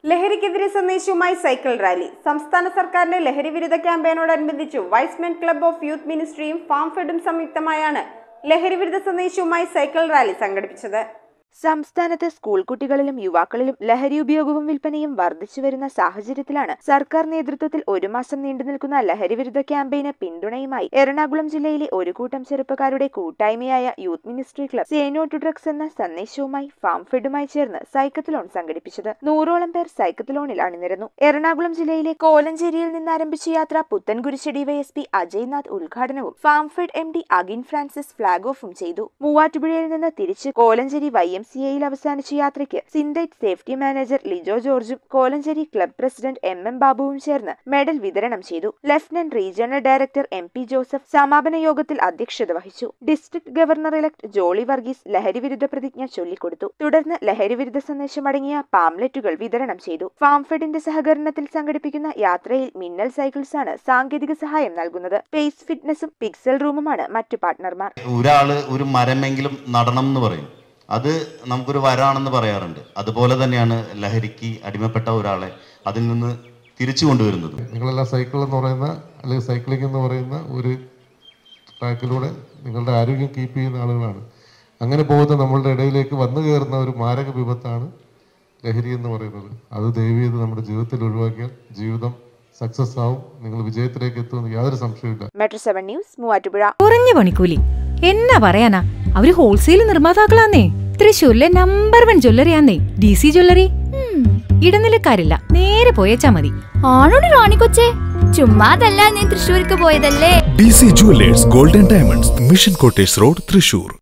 ലഹരിക്കെതിരെ സന്ദേശവുമായി cycle rally സംസ്ഥാന സർക്കാരിന്റെ ലഹരി വിരുദ്ധ ക്യാമ്പയിനോടനുബന്ധിച്ച് വൈസ്മെൻ ക്ലബ് ഓഫ് യൂത്ത് മിനിസ്ട്രിയും ഫാം ഫെഡും സംയുക്തമായാണ് ലഹരി വിരുദ്ധ സന്ദേശവുമായി സൈക്കിൾ റാലി സംഘടിപ്പിച്ചത് സംസ്ഥാനത്ത് സ്കൂൾ കുട്ടികളിലും യുവാക്കളിലും ലഹരി ഉപയോഗവും വിൽപ്പനയും വർദ്ധിച്ചു വരുന്ന സാഹചര്യത്തിലാണ് സർക്കാർ നേതൃത്വത്തിൽ ഒരു മാസം നീണ്ടുനിൽക്കുന്ന ലഹരി വിരുദ്ധ ക്യാമ്പയിന് പിന്തുണയുമായി എറണാകുളം ജില്ലയിലെ ഒരു കൂട്ടം ചെറുപ്പക്കാരുടെ കൂട്ടായ്മയായ youth ministry club say no to drugs എന്ന സന്ദേശവുമായി ഫാം ഫെഡുമായി ചേർന്ന് സൈക്കത്തലോൺ സംഘടിപ്പിച്ചത് നൂറോളം പേർ സൈക്കത്തലോണിൽ അണിനിരന്നു എറണാകുളം ജില്ലയിലെ കോലഞ്ചേരിയിൽ നിന്ന് ആരംഭിച്ച യാത്ര പുത്തൻകുരിശ് ഡിവൈഎസ്പി അജയ്നാഥ് ഉദ്ഘാടനവും farm fed M D Agin Francis flag ഓഫും ചെയ്തു മൂവാറ്റുപുഴയിൽ നിന്ന് തിരിച്ച് കോലഞ്ചേരി വൈ എം സി എയിൽ അവസാനിച്ച യാത്രയ്ക്ക് സിന്തൈറ്റ് സേഫ്റ്റി മാനേജർ ലിജോ ജോർജും Kolenchery club president M M ബാബുവും ചേർന്ന് മെഡൽ വിതരണം ചെയ്തു lieutenant regional director M P Joseph സമാപന യോഗത്തിൽ അധ്യക്ഷത വഹിച്ചു district governor elect Jolly Varghese ലഹരി വിരുദ്ധ പ്രതിജ്ഞ ചൊല്ലിക്കൊടുത്തു തുടർന്ന് ലഹരി വിരുദ്ധ സന്ദേശമടങ്ങിയ പാംലെറ്റുകൾ വിതരണം ചെയ്തു ഫാം ഫെഡിന്റെ സഹകരണത്തിൽ സംഘടിപ്പിക്കുന്ന യാത്രയിൽ മിന്നൽ സൈക്കിൾസ് ആണ് സാങ്കേതിക സഹായം നൽകുന്നത് പേസ് ഫിറ്റ്നസും പിക്സൽ റൂമുമാണ് മറ്റു പാർട്ട്ണർമാർ ഒരാള് ഒരു മരമെങ്കിലും നടണം എന്ന് പറയും അത് നമുക്കൊരു വരാണെന്ന് പറയാറുണ്ട് അതുപോലെ തന്നെയാണ് ലഹരിക്ക് അടിമപ്പെട്ട ഒരാളെ അതിൽ നിന്ന് തിരിച്ചു കൊണ്ടുവരുന്നത് നിങ്ങളെല്ലാം സൈക്കിൾ എന്ന് പറയുന്ന അല്ലെങ്കിൽ സൈക്ലിംഗ് എന്ന് പറയുന്ന ഒരു ട്രാക്കിലൂടെ നിങ്ങളുടെ ആരോഗ്യം കീപ്പ് ചെയ്യുന്ന ആളുകളാണ് അങ്ങനെ പോകുന്ന നമ്മളുടെ ഇടയിലേക്ക് വന്നു കയറുന്ന ഒരു മാരക വിപത്താണ് ലഹരി എന്ന് പറയുന്നത് അത് ദയവ് ചെയ്ത് നമ്മുടെ ജീവിതത്തിൽ ഒഴിവാക്കിയാൽ ജീവിതം സക്സസ് ആവും നിങ്ങൾ വിജയത്തിലേക്ക് എത്തുമെന്ന് യാതൊരു സംശയമില്ല മെട്രോ സെവൻ ന്യൂസ് മൂവാറ്റുപുഴ കുറഞ്ഞ പണിക്കൂലി എന്നാ പറയാനാ അവര് ഹോൾസെയിൽ നിർമ്മാതാക്കളാന്നേ തൃശ്ശൂരിലെ നമ്പർ വൺ ജ്വല്ലറിയാന്നേ ഡി സി ജ്വല്ലറി ഇടനിലക്കാരില്ല നേരെ പോയേച്ചാ മതി ആണോട് റാണി കൊച്ചേ ചുമ്മാതല്ല ഞാൻ തൃശ്ശൂർക്ക് പോയതല്ലേ D C jewellers golden diamonds mission quarters road Thrissur